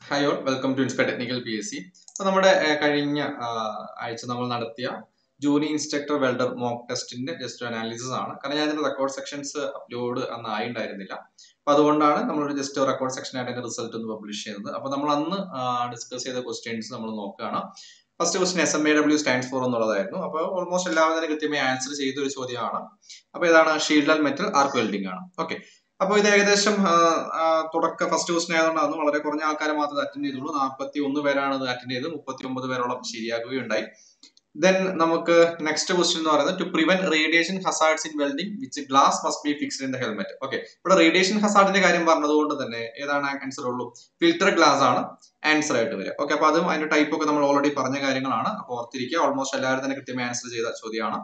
hi all welcome to inspire technical P S C അപ്പോൾ നമ്മുടെ ഏഹ്, കഴിഞ്ഞ ആ, ആഴ്ച നമ്മൾ നടത്തിയ ജൂനിയർ ഇൻസ്ട്രക്ടർ വെൽഡർ മോക്ക് ടെസ്റ്റിന്റെ ജസ്റ്റ് അനാലിസിസ് ആണ് കാരണം ഞാൻ ഇതിന്റെ റെക്കോർഡ് സെക്ഷൻസ് അപ്ലോഡ് അന്ന് ആയിണ്ടായിരുന്നില്ല അപ്പൊ അതുകൊണ്ടാണ് നമ്മളൊരു ജസ്റ്റ് റെക്കോർഡ് സെക്ഷൻ ആയിട്ട് അതിന്റെ റിസൾട്ട് ഒന്ന് പബ്ലിഷ് ചെയ്യുന്നത് അപ്പൊ നമ്മൾ അന്ന് ഡിസ്കസ് ചെയ്ത ക്വസ്റ്റ്യൻസ് നമ്മൾ നോക്കുകയാണ് first question S M A W stands for എന്നുള്ളതായിരുന്നു അപ്പോൾ ഓൾമോസ്റ്റ് എല്ലാവരും തന്നെ കൃത്യമായി ആൻസർ ചെയ്ത ഒരു ചോദ്യമാണ് അപ്പോൾ ഇതാണ് shield and metal arc welding ആണ് ഓക്കെ അപ്പോൾ ഇത് ഏകദേശം ആ, ആ, തുടക്ക ഫസ്റ്റ് ക്വസ്റ്റൻ ആയതുകൊണ്ടാണ് വളരെ കുറഞ്ഞ ആൾക്കാരെ മാത്രമേ അറ്റൻഡ് ചെയ്തുള്ളൂ നാൽപ്പത്തി ഒന്ന് പേരാണ് ഇത് അറ്റൻഡ് ചെയ്തത് മുപ്പത്തി ഒമ്പത് പേരോളം ശരിയാക്കുകയുണ്ടായി ദെൻ നമുക്ക് നെക്സ്റ്റ് ക്വസ്റ്റ്യൻ എന്ന് പറയുന്നത് to prevent radiation hazards in welding which glass must be fixed in the helmet okay ഇവിടെ റേഡിയേഷൻ ഹസാർഡിന്റെ കാര്യം പറഞ്ഞതുകൊണ്ട് തന്നെ ഏതാണ് ആൻസർ ഉള്ളൂ ഫിൽറ്റർ ഗ്ലാസ് ആണ് ആൻസർ ആയിട്ട് വരിക ഓക്കെ അപ്പൊ അതും അതിന്റെ ടൈപ്പ് ഒക്കെ നമ്മൾ ഓൾറെഡി പറഞ്ഞ കാര്യങ്ങളാണ് അപ്പോൾ ഓർത്തിരിക്കുക ഓൾമോസ്റ്റ് എല്ലാവരും തന്നെ കൃത്യമായി ആൻസർ ചെയ്ത ചോദ്യമാണ്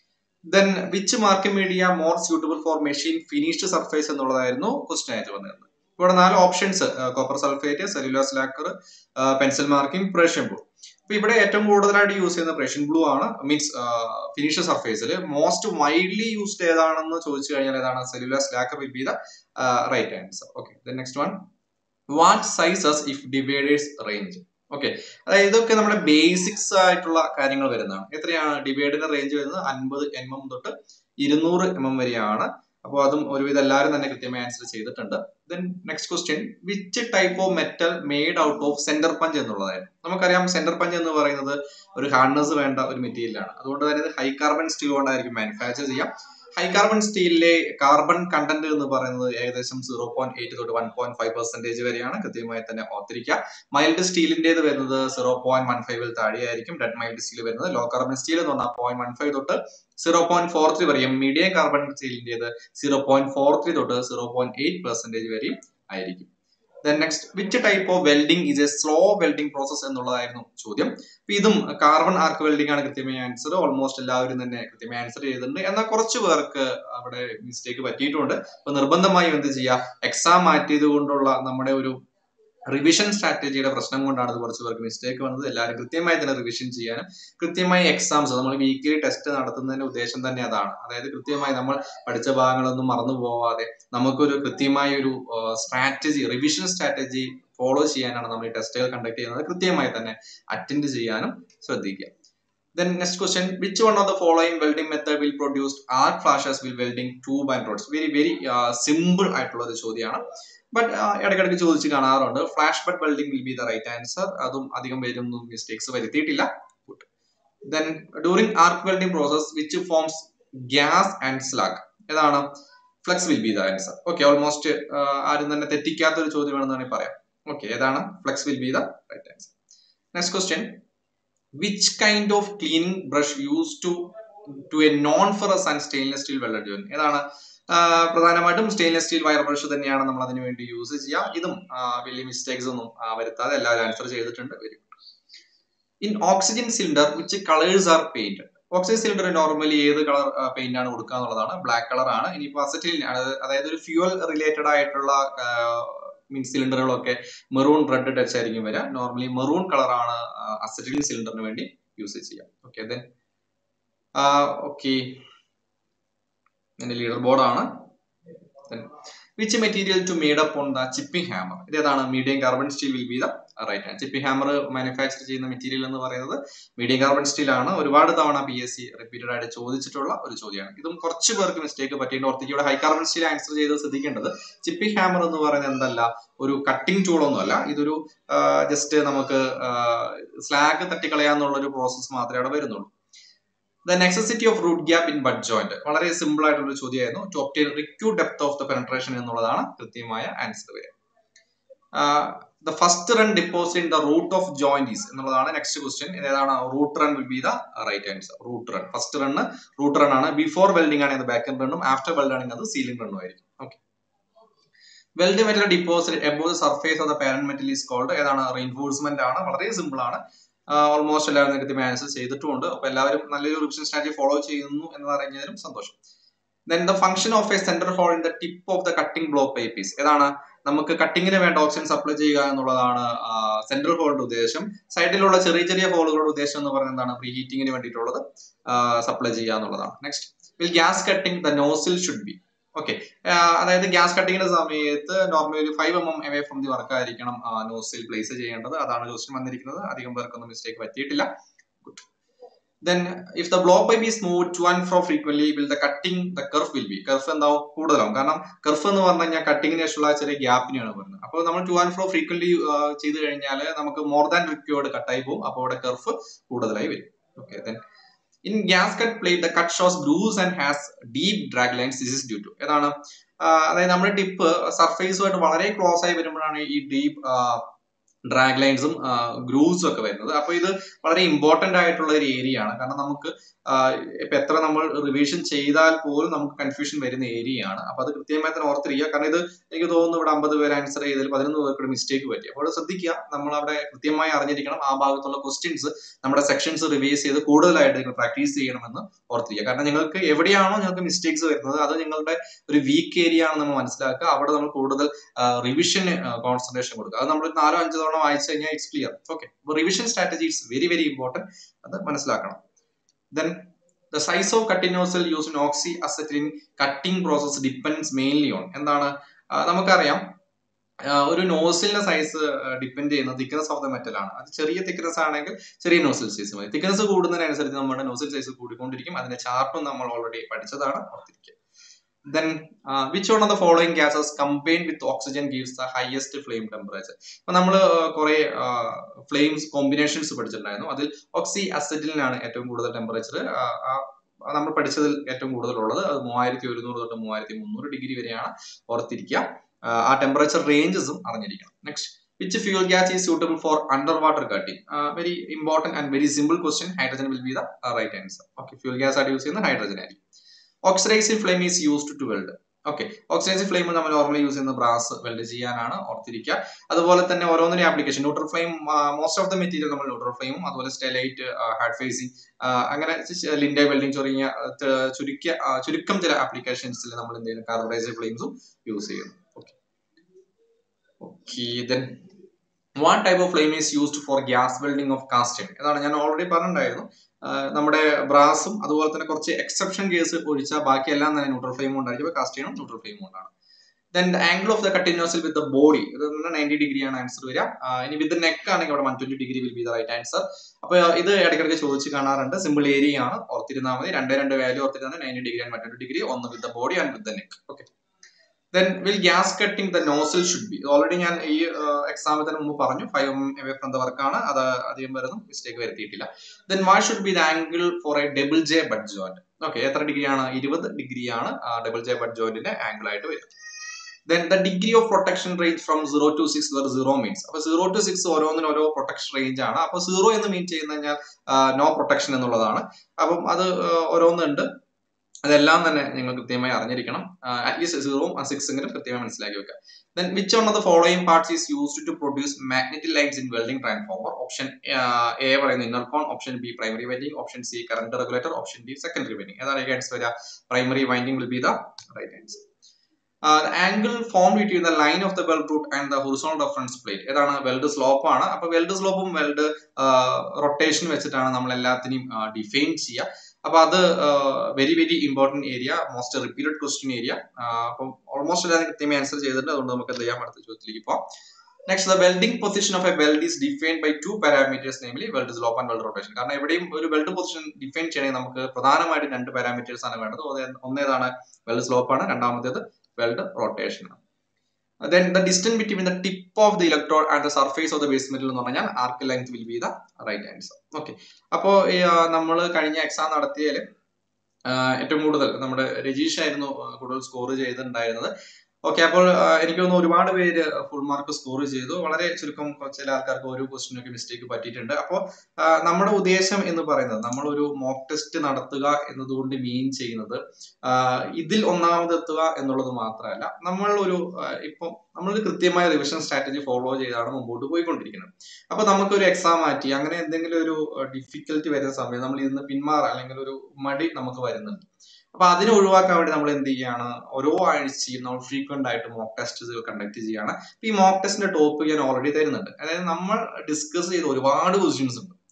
then which mark media more suitable for machine finished surface എന്നുള്ളതായിരുന്നു ക്വസ്റ്റൻ ആയിട്ട് വന്നിരുന്നത് ഇവിടെ നാല് options copper sulphate cellulose lacquer pencil marking Prussian blue അപ്പൊ ഇവിടെ ഏറ്റവും കൂടുതലായിട്ട് യൂസ് ചെയ്യുന്ന പ്രഷ്യൻ ബ്ലൂ ആണ് മീൻസ് ഫിനിഷ് സർഫേസിൽ മോസ്റ്റ് വൈഡ്ലി യൂസ്ഡ് ഏതാണെന്ന് ചോദിച്ചു കഴിഞ്ഞാൽ ഏതാണ് cellulose lacquer will be the right answer okay next one what sizes if dividers range okay അതായത് ഇതൊക്കെ നമ്മുടെ ബേസിക്സ് ആയിട്ടുള്ള കാര്യങ്ങൾ വരുന്നതാണ് എത്രയാണ് ഡിവൈഡിന്റെ റേഞ്ച് വരുന്നത് അൻപത് എം എം തൊട്ട് ഇരുന്നൂറ് എം എം വരെയാണ് അപ്പോൾ അതും ഒരുവിധം എല്ലാവരും തന്നെ കൃത്യമായി ആൻസർ ചെയ്തിട്ടുണ്ട് then next question which type of metal made out of centre punch എന്നുള്ളതായിരുന്നു നമുക്കറിയാം സെന്റർ പഞ്ച് എന്ന് പറയുന്നത് ഒരു ഹാർഡ്നസ് വേണ്ട ഒരു മെറ്റീരിയൽ ആണ് അതുകൊണ്ട് തന്നെ ഇത് ഹൈ കാർബൺ സ്റ്റീൽ കൊണ്ടായിരിക്കും മാനുഫാക്ചർ ചെയ്യാം ഹൈ കാർബൺ സ്റ്റീലിലെ കാർബൺ കണ്ടന്റ് എന്ന് പറയുന്നത് ഏകദേശം സീറോ പോയിന്റ് എയ്റ്റ് തൊട്ട് വൺ പോയിന്റ് ഫൈവ് പെർസെന്റേജ് വരെയാണ് കൃത്യമായി തന്നെ ഓർത്തിരിക്കുക മൈൽഡ് സ്റ്റീലിന്റേത് വരുന്നത് സീറോ പോയിന്റ് വൺ ഫൈവിൽ താഴെയായിരിക്കും റെഡ് മൈൽഡ് സ്റ്റീൽ വരുന്നത് ലോ കാർബൺ സ്റ്റീൽ എന്ന് പറഞ്ഞാൽ പോയിന്റ് വൺ ഫൈവ് തൊട്ട് സീറോ പോയിന്റ് ഫോർ ത്രീ വരെയും മീഡിയം കാർബൺ സ്റ്റീലിന്റേത് സീറോ പോയിന്റ് ഫോർ ത്രീ തൊട്ട് സീറോ പോയിന്റ് എയ്റ്റ് പെർസെന്റേജ് വരെയും ആയിരിക്കും then next which type of welding is a slow welding process എന്നുള്ളതായിരുന്നു ചോദ്യം അപ്പൊ ഇതും കാർബൺ ആർക്ക് വെൽഡിംഗ് ആണ് കൃത്യമായ ആൻസർ ഓൾമോസ്റ്റ് എല്ലാവരും തന്നെ കൃത്യമായി ആൻസർ ചെയ്തിട്ടുണ്ട് എന്നാൽ കുറച്ച് പേർക്ക് അവിടെ മിസ്റ്റേക്ക് പറ്റിയിട്ടുണ്ട് അപ്പൊ നിർബന്ധമായും എന്ത് ചെയ്യുക എക്സാം മാറ്റിയത് കൊണ്ടുള്ള നമ്മുടെ ഒരു റിവിഷൻ സ്ട്രാറ്റജിയുടെ പ്രശ്നം കൊണ്ടാണ് ഇത് കുറച്ച് പേർക്ക് മിസ്റ്റേക്ക് വന്നത് എല്ലാവരും കൃത്യമായി തന്നെ റിവിഷൻ ചെയ്യാനും കൃത്യമായി എക്സാംസ് നമ്മൾ വീക്കിലി ടെസ്റ്റ് നടത്തുന്നതിന്റെ ഉദ്ദേശം തന്നെ അതാണ് അതായത് കൃത്യമായി നമ്മൾ പഠിച്ച ഭാഗങ്ങളൊന്നും മറന്നു പോവാതെ നമുക്കൊരു കൃത്യമായ ഒരു സ്ട്രാറ്റജി റിവിഷൻ സ്ട്രാറ്റജി ഫോളോ ചെയ്യാനാണ് നമ്മൾ ഈ ടെസ്റ്റുകൾ കണ്ടക്ട് ചെയ്യുന്നത് കൃത്യമായി തന്നെ അറ്റൻഡ് ചെയ്യാനും ശ്രദ്ധിക്കുക then next question which one of the following welding method will produced art flashes will welding tube and rods very very simple ആയിട്ടുള്ള ഒരു ചോദ്യമാണ് ബട്ട് ഇടയ്ക്കിടയ്ക്ക് ചോദിച്ച് കാണാറുണ്ട് flash butt welding will be the right answer അതും അധികം പേരൊന്നും mistakes വരുത്തിയിട്ടില്ല then during arc welding process which forms gas and slag ഏതാണ് flux will be the answer okay almost ആരും തന്നെ തെറ്റിക്കാത്ത ഒരു ചോദ്യമാണെന്ന് വേണമെങ്കിൽ പറയാം ഓക്കെ ഏതാണ് flux will be the right answer next question which kind of cleaning brush use to to a non ferrous and stainless steel welder join ഏതാണ് ആ, പ്രധാനമായിട്ടും സ്റ്റെയിൻലെസ് സ്റ്റീൽ വയർ ബ്രഷ് തന്നെയാണ് നമ്മൾ അതിന് വേണ്ടി യൂസ് ചെയ്യുക ഇതും ആ, വലിയ മിസ്റ്റേക്സ് ഒന്നും ആ, വരുത്താതെ എല്ലാവരും ആൻസർ ചെയ്തിട്ടുണ്ട് very good in oxygen cylinder which colours are painted oxygen cylinder normally ഏത് കളർ പെയിന്റ് ആണ് കൊടുക്കുക എന്നുള്ളതാണ് ബ്ലാക്ക് കളർ ആണ് ഇനിയിപ്പോ അസറ്റിൽ അതായത് ഒരു ഫ്യൂവൽ റിലേറ്റഡ് ആയിട്ടുള്ള മീൻസ് സിലിണ്ടറുകളൊക്കെ മെറൂൺ റെഡ് ടച്ച് ആയിരിക്കും വരിക നോർമലി മെറൂൺ കളറാണ് അസറ്റിലിൻ സിലിണ്ടറിന് വേണ്ടി യൂസ് ചെയ്യാം ഓക്കെ ദെൻ ഓക്കെ എന്റെ ലീഡർ ബോർഡാണ് which material to made up on the chipping hammer ഇതേതാണ് medium carbon steel will be the right hand chipping hammer manufacture ചെയ്യുന്ന മെറ്റീരിയൽ എന്ന് പറയുന്നത് മീഡിയം കാർബൺ സ്റ്റീൽ ആണ് ഒരുപാട് തവണ പി എസ് സി റിപ്പീറ്റഡ് ആയിട്ട് ചോദിച്ചിട്ടുള്ള ഒരു ചോദ്യമാണ് ഇതും കുറച്ച് പേർക്ക് മിസ്റ്റേക്ക് പറ്റിയിട്ട് ഓർത്തിക്ക് ഇവിടെ ഹൈ കാർബൺ സ്റ്റീൽ ആൻസർ ചെയ്ത് ശ്രദ്ധിക്കേണ്ടത് ചിപ്പിംഗ് ഹാമർ എന്ന് പറയുന്നത് എന്തല്ല ഒരു കട്ടിംഗ് ടൂൾ ഒന്നുമല്ല ഇതൊരു ജസ്റ്റ് നമുക്ക് സ്ലാഗ് തട്ടിക്കളയാന്നുള്ള ഒരു പ്രോസസ്സ് മാത്രമേ അവിടെ വരുന്നുള്ളൂ the necessity of root gap in butt joint വളരെ സിമ്പിൾ ആയിട്ടുള്ള ഒരു ചോദ്യമായിരുന്നു to obtain required depth of the penetration എന്നുള്ളതാണ് കൃത്യമായ ആൻസർ വരിക the first run deposit in the root of joint is എന്നുള്ളതാണ് നെക്സ്റ്റ് ക്വസ്റ്റ്യൻ ഏതാണ് root run will be the right answer root run first run root run ആണ് before welding ആണെങ്കിൽ back end റണ്ണും after weld ആണെങ്കിൽ അത് sealing റണ്ണും ആയിരിക്കും okay weld metal deposit above the surface of the parent metal is called ഏതാണ് reinforcement ആണ് വളരെ സിമ്പിൾ ആണ് ഓൾമോസ്റ്റ് എല്ലാവരും കൃത്യമായി ആൻസർ ചെയ്തിട്ടുമുണ്ട് അപ്പൊ എല്ലാവരും നല്ലൊരു റിവിഷൻ സ്ട്രാറ്റജി ഫോളോ ചെയ്യുന്നു എന്ന് അറിഞ്ഞതിലും സന്തോഷം then the function of a centre hole in the tip of the cutting block pipe is ഏതാണ് നമുക്ക് കട്ടിങ്ങിന് വേണ്ട ഓക്സിജൻ സപ്ലൈ ചെയ്യുക എന്നുള്ളതാണ് സെൻട്രൽ ഹോളിന്റെ ഉദ്ദേശം സൈഡിലുള്ള ചെറിയ ചെറിയ ഹോളുകളുടെ ഉദ്ദേശം എന്ന് പറയുന്നത് എന്താണ് പ്രീ ഹീറ്റിങ്ങിന് വേണ്ടിയിട്ടുള്ളത് സപ്ലൈ ചെയ്യുക എന്നുള്ളതാണ് next will gas cutting the nozzle should be okay അതായത് ഗ്യാസ് കട്ടിങ്ങിന്റെ സമയത്ത് നോർമലി ഒരു five m m away from the work ആയിരിക്കണം നോസിൽ പ്ലേസ് ചെയ്യേണ്ടത് അതാണ് ക്വസ്റ്റ്യൻ വന്നിരിക്കുന്നത് അധികം പേർക്കൊന്നും മിസ്റ്റേക്ക് പറ്റിയിട്ടില്ല then if the blow pipe is move to and fro frequently will the cutting the kerf will be kerf എന്താവും കൂടുതലാവും കാരണം കർഫ് എന്ന് പറഞ്ഞു കഴിഞ്ഞാൽ കട്ടിങ്ങിന് ശേഷമുള്ള ചെറിയ ഗ്യാപ്പിനെയാണ് പറയുന്നത് അപ്പോൾ നമ്മൾ ടു ആൻഡ് ഫ്രോ ഫ്രീക്വൻലി ചെയ്ത് കഴിഞ്ഞാൽ നമുക്ക് മോർ ദാൻ റിക്വേർഡ് കട്ടായി പോകും അപ്പോൾ അവിടെ കർഫ് കൂടുതലായി വരും okay then in gas cut plate the cut shows grooves and has deep drag lines this is due to ഏതാണ് അതായത് നമ്മുടെ ടിപ്പ് സർഫേസുമായിട്ട് വളരെ ക്ലോസ് ആയി വരുമ്പോഴാണ് ഈ ഡീപ് ഡ്രാഗ് ലൈൻസും ഗ്രൂവ്സും ഒക്കെ വരുന്നത് അപ്പൊ ഇത് വളരെ ഇമ്പോർട്ടന്റ് ആയിട്ടുള്ള ഒരു ഏരിയ ആണ് കാരണം നമുക്ക് ഇപ്പൊ എത്ര നമ്മൾ റിവിഷൻ ചെയ്താൽ പോലും നമുക്ക് കൺഫ്യൂഷൻ വരുന്ന ഏരിയ ആണ് അപ്പൊ അത് കൃത്യമായി തന്നെ ഓർത്തിരിക്കുക കാരണം ഇത് എനിക്ക് തോന്നുന്നു ഇവിടെ അമ്പത് പേര് ആൻസർ ചെയ്തതിൽ പതിനൊന്ന് പേർക്ക് മിസ്റ്റേക്ക് പറ്റി അപ്പോൾ ശ്രദ്ധിക്കുക നമ്മൾ അവിടെ കൃത്യമായി അറിഞ്ഞിരിക്കണം ആ ഭാഗത്തുള്ള ക്വസ്റ്റ്യൻസ് നമ്മുടെ സെക്ഷൻസ് റിവൈസ് ചെയ്ത് കൂടുതലായിട്ട് നിങ്ങൾ പ്രാക്ടീസ് ചെയ്യണമെന്ന് ഓർത്തിരിക്കുക കാരണം നിങ്ങൾക്ക് എവിടെയാണോ നിങ്ങൾക്ക് മിസ്റ്റേക്സ് വരുന്നത് അത് നിങ്ങളുടെ ഒരു വീക്ക് ഏരിയ ആണെന്ന് നമ്മൾ മനസ്സിലാക്കുക അവിടെ നമ്മൾ കൂടുതൽ റിവിഷന് കോൺസെൻട്രേഷൻ കൊടുക്കുക അത് നമ്മൾ നാലോ അഞ്ചോ തവണ വായിച്ചു കഴിഞ്ഞാൽ ഇറ്റ്സ് ക്ലിയർ ഓക്കെ അപ്പോൾ revision strategy it's very very important അത് മനസ്സിലാക്കണം then the size of cut nozzle use in oxy acetylene cutting process depends mainly on എന്താണ് നമുക്കറിയാം ഒരു നോസിലിന്റെ സൈസ് ഡിപ്പെൻഡ് ചെയ്യുന്നത് തിക്നെസ് ഓഫ് ദ മെറ്റൽ ആണ് അത് ചെറിയ തിക്നെസ് ആണെങ്കിൽ ചെറിയ നോസിൽ സൈസ് മതി തിക്നെസ് കൂടുന്നതിനനുസരിച്ച് നമ്മുടെ നോസിൽ സൈസ് കൂടിക്കൊണ്ടിരിക്കും അതിന്റെ ചാർട്ടും നമ്മൾ ഓൾറെഡി പഠിച്ചതാണ് ഓർത്തിരിക്കുക then uh, which one of the following gases combined with oxygen gives the highest flame temperature അപ്പൊ നമ്മൾ കുറെ ഫ്ലെയിംസ് കോമ്പിനേഷൻസ് പഠിച്ചിട്ടുണ്ടായിരുന്നു അതിൽ ഓക്സി അസറ്റിലാണ് ഏറ്റവും കൂടുതൽ ടെമ്പറേച്ചർ നമ്മൾ പഠിച്ചതിൽ ഏറ്റവും കൂടുതൽ ഉള്ളത് അത് മൂവായിരത്തി ഒരുന്നൂറ് തൊട്ട് മൂവായിരത്തി മുന്നൂറ് ഡിഗ്രി വരെയാണ് ഓർത്തിരിക്കുക ആ ടെമ്പറേച്ചർ റേഞ്ചസും അറിഞ്ഞിരിക്കണം next which fuel gas is suitable for under water cutting very important and very simple question hydrogen will be the right answer okay fuel gas ആയിട്ട് യൂസ് ചെയ്യുന്ന ഹൈഡ്രജൻ ആയിരിക്കും oxidizing flame is used to weld okay oxidizing flame നമ്മൾ normally use ചെയ്യുന്ന brass weld ചെയ്യാനാണ് ഓർത്തിരിക്കുക അതുപോലെ തന്നെ ഓരോന്നിനും application neutral flame most of the material നമ്മൾ ന്യൂട്രൽ ഫ്ലെയിമും അതുപോലെ സ്റ്റെലൈറ്റ് ഹാർഡ് ഫേസിംഗ് അങ്ങനെ ലിൻഡ വെൽഡിംഗ് തുടങ്ങിയ ചുരുക്കിയ ചുരുക്കം ചില ആപ്ലിക്കേഷൻസിൽ നമ്മൾ എന്ത് ചെയ്യുന്നു കാർബണൈസ്ഡ് ഫ്ലെയിംസും യൂസ് ചെയ്യുന്നു okay okay then one type of flame is used for gas welding of casting അതാണ് ഞാൻ ഓൾറെഡി പറഞ്ഞിട്ടുണ്ടായിരുന്നു നമ്മുടെ ബ്രാസും അതുപോലെ തന്നെ കുറച്ച് എക്സെപ്ഷൻ കേസ് ഒഴിച്ചാൽ ബാക്കിയെല്ലാം തന്നെ ന്യൂട്രൽ ഫ്ലെയിം ഉണ്ടായിരിക്കും കാസ്റ്റ് ചെയ്യണം ന്യൂട്രൽ ഫ്ലെയിം കൊണ്ടാണ് then the angle of the കണ്ടിന്യൂസിൽ വിത്ത് ദ ബോഡി ഇത് നയൻറ്റി ഡിഗ്രി ആണ് ആൻസർ വരിക ഇനി വിത്ത് നെക്ക് ആണെങ്കിൽ അവിടെ one twenty degree will be the right answer അപ്പൊ ഇത് ഇടയ്ക്കിടയ്ക്ക് ചോദിച്ച് കാണാറുണ്ട് സിമ്പിൾ ഏരിയ ആണ് ഓർത്തിരുന്നാൽ മതി രണ്ടേ രണ്ട് വാല്യൂ ഓർത്തിരുന്നാൽ ninety degree and one twenty degree ഒന്ന് with the body and with the neck okay then will gas cutting the nozzle should be already ഞാൻ ഈ എക്സാമിൽ തന്നെ മുമ്പ് പറഞ്ഞു five m away from the വർക്കാണ് അത് അധികം വരുന്നു മിസ്റ്റേക്ക് വരുത്തിയിട്ടില്ല then what should be the angle for a double J butt joint okay എത്ര ഡിഗ്രിയാണ് ഇരുപത് ഡിഗ്രിയാണ് ഡബിൾ ജെ ബഡ് ജോയിന്റിന്റെ ആംഗിൾ ആയിട്ട് വരും then the degree of protection range from zero to six where zero means അപ്പൊ zero to six ഓരോന്നിനും ഓരോ പ്രൊട്ടക്ഷൻ റേഞ്ച് ആണ് അപ്പൊ സീറോ എന്ന് മീൻ ചെയ്യുന്ന കഴിഞ്ഞാൽ നോ പ്രൊട്ടക്ഷൻ എന്നുള്ളതാണ് അപ്പം അത് ഓരോന്നുണ്ട് അതെല്ലാം തന്നെ നിങ്ങൾ കൃത്യമായി അറിഞ്ഞിരിക്കണം അറ്റ്ലീസ്റ്റ് സീറോവും സിക്സെങ്കിലും കൃത്യമായി മനസ്സിലാക്കി വെക്കുക then which one of the following parts is used to produce magnetic lines in welding transformer option A പറയുന്ന inner cone option B primary winding option C current regulator option D secondary winding ഏതാണ് answer വരിക primary winding will be the right answer angle form between the line of the weld root and the horizontal reference plate ഏതാണ് weld slope ആണ് അപ്പൊ weld സ്ലോപ്പും weld rotation വെച്ചിട്ടാണ് നമ്മൾ എല്ലാത്തിനെയും define ചെയ്യുക അപ്പൊ അത് very very important area most repeated question area അപ്പം ഓൾമോസ്റ്റ് എല്ലാവരും കൃത്യമായി ആൻസർ ചെയ്തിട്ടുണ്ട് അതുകൊണ്ട് നമുക്ക് എന്ത് ചെയ്യാം അടുത്ത ചോദ്യത്തിലേക്ക് പോവാം next the welding position of a weld is defined by two parameters namely weld slope and weld rotation കാരണം എവിടെയും ഒരു വെൽഡ് പൊസിഷൻ ഡിഫൈൻ ചെയ്യണമെങ്കിൽ നമുക്ക് പ്രധാനമായിട്ടും രണ്ട് പാരാമീറ്റേഴ്സ് ആണ് വേണ്ടത് ഒന്നേതാണ് വെൽഡ് സ്ലോപ്പ് ആണ് രണ്ടാമത്തേത് വെൽഡ് റൊട്ടേഷൻ ആണ് then the distance between the tip of the electrode and the surface of the base metal എന്ന് പറഞ്ഞാൽ arc length will be the right answer okay അപ്പോൾ നമ്മൾ കഴിഞ്ഞ എക്സാം നടത്തിയതിൽ ഏറ്റവും കൂടുതൽ നമ്മുടെ രജീഷ് ആയിരുന്നു കൂടുതൽ സ്കോർ ചെയ്തിട്ടുണ്ടായിരുന്നത് ഓക്കെ അപ്പോൾ എനിക്ക് തോന്നുന്നു ഒരുപാട് പേര് ഫുൾ മാർക്ക് സ്കോർ ചെയ്തു വളരെ ചുരുക്കം ചില ആൾക്കാർക്ക് ഓരോ ക്വസ്റ്റിനൊക്കെ മിസ്റ്റേക്ക് പറ്റിയിട്ടുണ്ട് അപ്പോൾ നമ്മുടെ ഉദ്ദേശം എന്ന് പറയുന്നത് നമ്മളൊരു മോക്ക് ടെസ്റ്റ് നടത്തുക എന്നതുകൊണ്ട് മീൻ ചെയ്യുന്നത് ഇതിൽ ഒന്നാമതെത്തുക എന്നുള്ളത് മാത്രമല്ല നമ്മൾ ഒരു ഇപ്പം നമ്മൾ കൃത്യമായ റിവിഷൻ സ്ട്രാറ്റജി ഫോളോ ചെയ്താണ് മുമ്പോട്ട് പോയിക്കൊണ്ടിരിക്കുന്നത് അപ്പൊ നമുക്കൊരു എക്സാം മാറ്റി അങ്ങനെ എന്തെങ്കിലും ഒരു ഡിഫിക്കൽറ്റി വരുന്ന സമയം നമ്മൾ ഇതിന്ന് പിന്മാറുക അല്ലെങ്കിൽ ഒരു മടി നമുക്ക് വരുന്നുണ്ട് അപ്പൊ അതിനെ ഒഴിവാക്കാൻ വേണ്ടി നമ്മൾ എന്ത് ചെയ്യാണ് ഓരോ ആഴ്ചയും നമ്മൾ ഫ്രീക്വന്റ് ആയിട്ട് മോക്ക് ടെസ്റ്റുകൾ കണ്ടക്ട് ചെയ്യാണ് ഈ മോക്ക് ടെസ്റ്റിന്റെ ടോപ്പ് ഞാൻ ഓൾറെഡി തരുന്നുണ്ട് അതായത് നമ്മൾ ഡിസ്കസ് ചെയ്ത ഒരുപാട് ക്വസ്റ്റ്യൻസ് ഉണ്ട്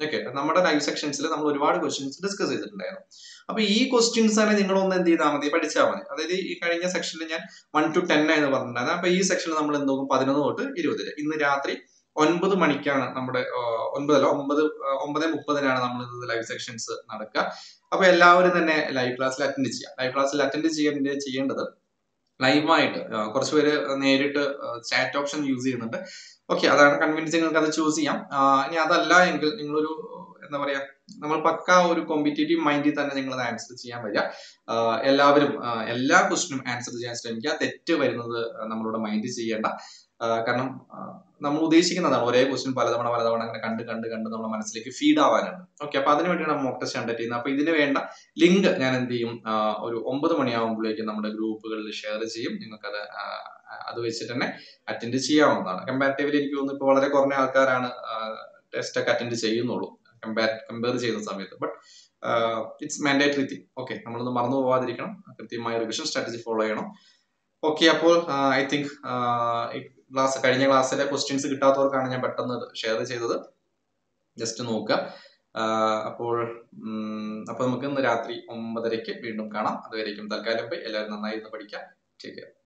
ഓക്കെ നമ്മുടെ ലൈവ് സെക്ഷൻസിൽ നമ്മൾ ഒരുപാട് ക്വസ്റ്റ്യൻസ് ഡിസ്കസ് ചെയ്തിട്ടുണ്ടായിരുന്നു അപ്പൊ ഈ ക്വസ്റ്റ്യൻസ് തന്നെ നിങ്ങളൊന്ന് എന്ത് ചെയ്താൽ മതി പഠിച്ചാൽ മതി അതായത് ഈ കഴിഞ്ഞ സെക്ഷനിൽ ഞാൻ വൺ ടു ടെൻ എന്ന് പറഞ്ഞിട്ടുണ്ടായിരുന്നു അപ്പൊ ഈ സെക്ഷനിൽ നമ്മൾ എന്ത് പതിനൊന്ന് തൊട്ട് ഇരുപത് വരെ ഇന്ന് രാത്രി ഒൻപത് മണിക്കാണ് നമ്മുടെ ഒൻപതല്ല ഒമ്പത് ഒമ്പത് മുപ്പതിനാണ് നമ്മൾ ഇത് ലൈവ് സെക്ഷൻസ് നടക്കുക അപ്പൊ എല്ലാവരും തന്നെ ലൈവ് ക്ലാസ്സിൽ അറ്റൻഡ് ചെയ്യാം ലൈവ് ക്ലാസ്സിൽ അറ്റൻഡ് ചെയ്യേണ്ട ചെയ്യേണ്ടത് ലൈവായിട്ട് കുറച്ച് പേര് നേരിട്ട് ചാറ്റ് ഓപ്ഷൻ യൂസ് ചെയ്യുന്നുണ്ട് ഓക്കെ അതാണ് കൺവിൻസ് നിങ്ങൾക്ക് അത് ചൂസ് ചെയ്യാം ഇനി അതല്ല എങ്കിൽ നിങ്ങളൊരു എന്താ പറയാ നമ്മൾ പക്ക ഒരു കോമ്പറ്റേറ്റീവ് മൈൻഡിൽ തന്നെ നിങ്ങൾ അത് ആൻസർ ചെയ്യാൻ വരിക എല്ലാവരും എല്ലാ ക്വസ്റ്റിനും ആൻസർ ചെയ്യാൻ ശ്രമിക്കുക തെറ്റ് വരുന്നത് നമ്മളുടെ മൈൻഡ് ചെയ്യേണ്ട കാരണം നമ്മൾ ഉദ്ദേശിക്കുന്നതാണ് ഒരേ ക്വസ്റ്റ്യൻ പലതവണ പലതവണ അങ്ങനെ കണ്ട് കണ്ട് കണ്ട് നമ്മുടെ മനസ്സിലേക്ക് ഫീഡ് ആവാനുണ്ട് ഓക്കെ അപ്പൊ അതിന് വേണ്ടിയാണ് നമ്മൾ മോക്ക് ടെസ്റ്റ് കണ്ടക്ട് ചെയ്യുന്നത് അപ്പൊ ഇതിന് വേണ്ട ലിങ്ക് ഞാൻ എന്ത് ചെയ്യും ഒരു ഒമ്പത് മണിയാകുമ്പോഴേക്കും നമ്മുടെ ഗ്രൂപ്പുകളിൽ ഷെയർ ചെയ്യും നിങ്ങൾക്കത് അത് വെച്ചിട്ട് തന്നെ അറ്റൻഡ് ചെയ്യാവുന്നതാണ് കമ്പാരിറ്റീവ്ലി എനിക്ക് തോന്നുന്നു ഇപ്പോൾ വളരെ കുറഞ്ഞ ആൾക്കാരാണ് ടെസ്റ്റ് ഒക്കെ അറ്റൻഡ് ചെയ്യുന്നുള്ളൂ കമ്പയർ കമ്പയർ ചെയ്യുന്ന സമയത്ത് but it's mandatory thing okay നമ്മളൊന്ന് മറന്നു പോവാതിരിക്കണം കൃത്യമായ റിവിഷൻ സ്ട്രാറ്റജി ഫോളോ ചെയ്യണം ഓക്കെ അപ്പോൾ ഐ തിങ്ക് ക്ലാസ് കഴിഞ്ഞ ക്ലാസ്സിലെ ക്വസ്റ്റ്യൻസ് കിട്ടാത്തവർക്കാണ് ഞാൻ പെട്ടെന്ന് ഷെയർ ചെയ്തത് ജസ്റ്റ് നോക്കുക അപ്പോൾ അപ്പോൾ നമുക്ക് ഇന്ന് രാത്രി ഒമ്പതരയ്ക്ക് വീണ്ടും കാണാം അതുവരേക്കും തൽക്കാലം പോയി എല്ലാവരും നന്നായി ഇരുന്ന് പഠിക്കാം ടേക്ക് കെയർ